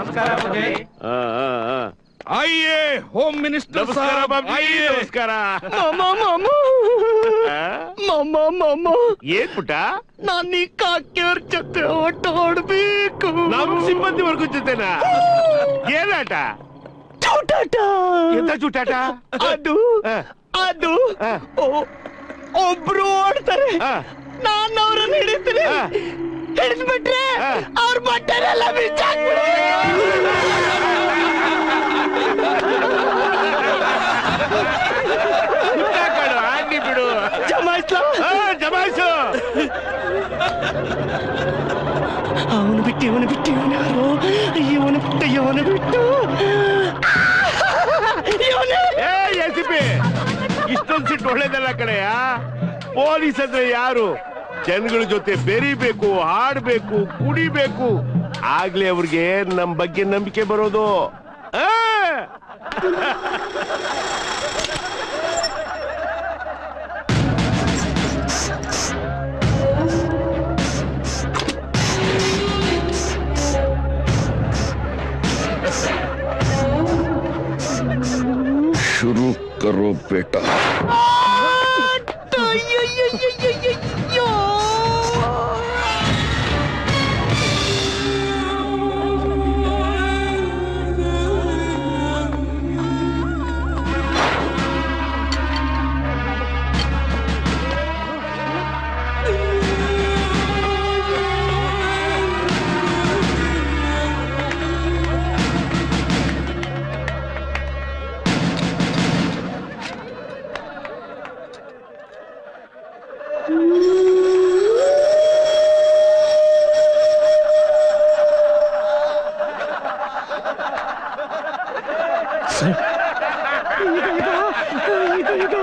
ಆ, ಆ, ಆ. आइए होम मिनिस्टर ನಮಸ್ಕಾರ साहब ಬಾಬಿ आइए ನಮಸ್ಕಾರ ಮಾಮ ಮಾಮ ಆ? ಮಾಮ ಮಾಮ ಏನ್ ಪುಟ್ಟ ನಾನು ಈ ಕಾಕಿಯವ್ರ ಜೊತೆ ಆಟ ಆಡ್ಬೇಕು ನಮ್ ಸಿಬ್ಬಂದಿ ವರ್ಗ ಜೊತೆನಾ ಏನಾಟ ಚೂಟಾಟ ಎಂತ ಚೂಟಾಟ ಅದು ಆ. ಅದು ಆ. ಓ- ಒಬ್ರು ಓಡ್ತಾರೆ ಆ. ನಾನು ಅವ್ರನ್ನ ಹಿಡಿತೀನಿ ಆ. ಹಿಡಿದ್ಬಿಟ್ರೆ ಆ. ಅವ್ರ ಬಟ್ಟೆನೆಲ್ಲ ಬಿಚ್ಚಾಕ್ಬಿಡ್ಬೇಕು ಚೂಟಾಕಡು, ಆಗ್ಲಿ ಬಿಡು ಜಮಾಯಿಸ್ಲಾ ಆ, ಜಮಾಯಿಸು ಅವನು ಬಿಟ್ಟು ಇವನು ಬಿಟ್ಟು ಇವನು ಯಾರು ಇವನು ಬಿಟ್ಟು ಇವನು ಬಿಟ್ಟು ಇವನೇ ಏ ಎಸಿಪಿ ಇಷ್ಟೊಂದು ಸಿಟ್ಟು ಒಳ್ಳೇದಲ್ಲ ಕಡೆಯ ಪೊಲೀಸ್ ಅಂದ್ರೆ ಯಾರು ಜನಗಳ ಜೊತೆ ಬೆರಿಬೇಕು ಹಾಡ್ಬೇಕು ಕುಡಿಬೇಕು ಆಗ್ಲೇ ಅವ್ರಿಗೆ ನಮ್ ಬಗ್ಗೆ ನಂಬಿಕೆ ಬರೋದು ಆ! शुरू करो बेटा ಅಯ್ಯಯ್ಯಯ್ಯಯ್ಯಯ್ಯೋ. ಇದು ಇದು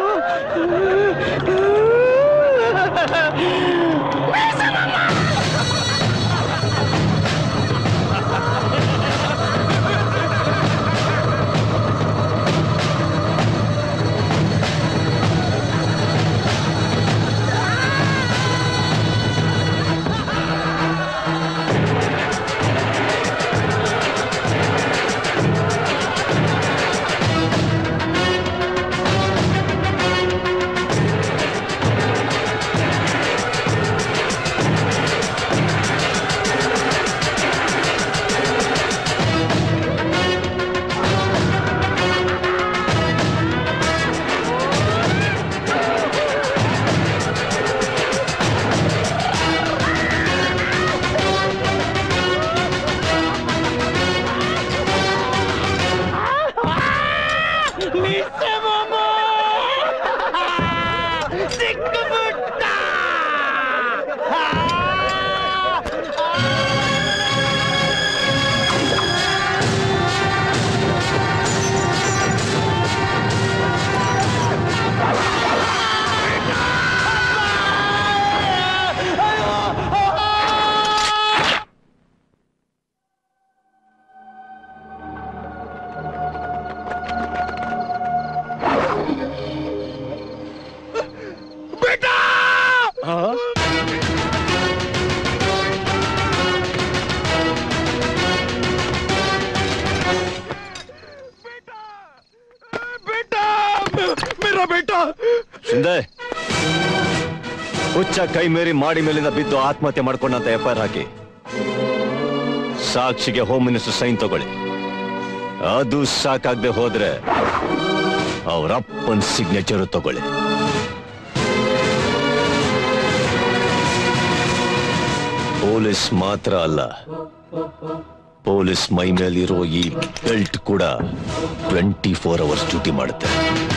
ಮಿಸ್ಸೆ ಮಾಮ ಸಿಕ್ಕಿಬಿಟ್ಟ बेटा मेरा बेटा ಶಿಂದೆ ಹುಚ್ಚ ಕೈ ಮೇರಿ ಮಾಡಿ ಮೇಲಿಂದ ಬಿದ್ದು ಆತ್ಮಹತ್ಯೆ ಮಾಡ್ಕೊಂಡಂತ ಎಫ್ ಐ ಆರ್ ಹಾಕಿ ಸಾಕ್ಷಿಗೆ ಹೋಮ್ ಮಿನಿಸ್ಟರ್ ಸೈನ್ ತಗೊಳ್ಳಿ ಅದು ಸಾಕಾಗದೆ ಹೋದ್ರೆ ಅವ್ರ ಅಪ್ಪನ್ ಸಿಗ್ನೇಚರ್ ತಗೊಳ್ಳಿ ಪೊಲೀಸ್ ಮಾತ್ರ ಅಲ್ಲ ಪೊಲೀಸ್ ಮೈ ಮೇಲಿರೋ ಈ ಬೆಲ್ಟ್ ಕೂಡ ಟ್ವೆಂಟಿ ಫೋರ್ ಅವರ್ಸ್ ಡ್ಯೂಟಿ ಮಾಡುತ್ತೆ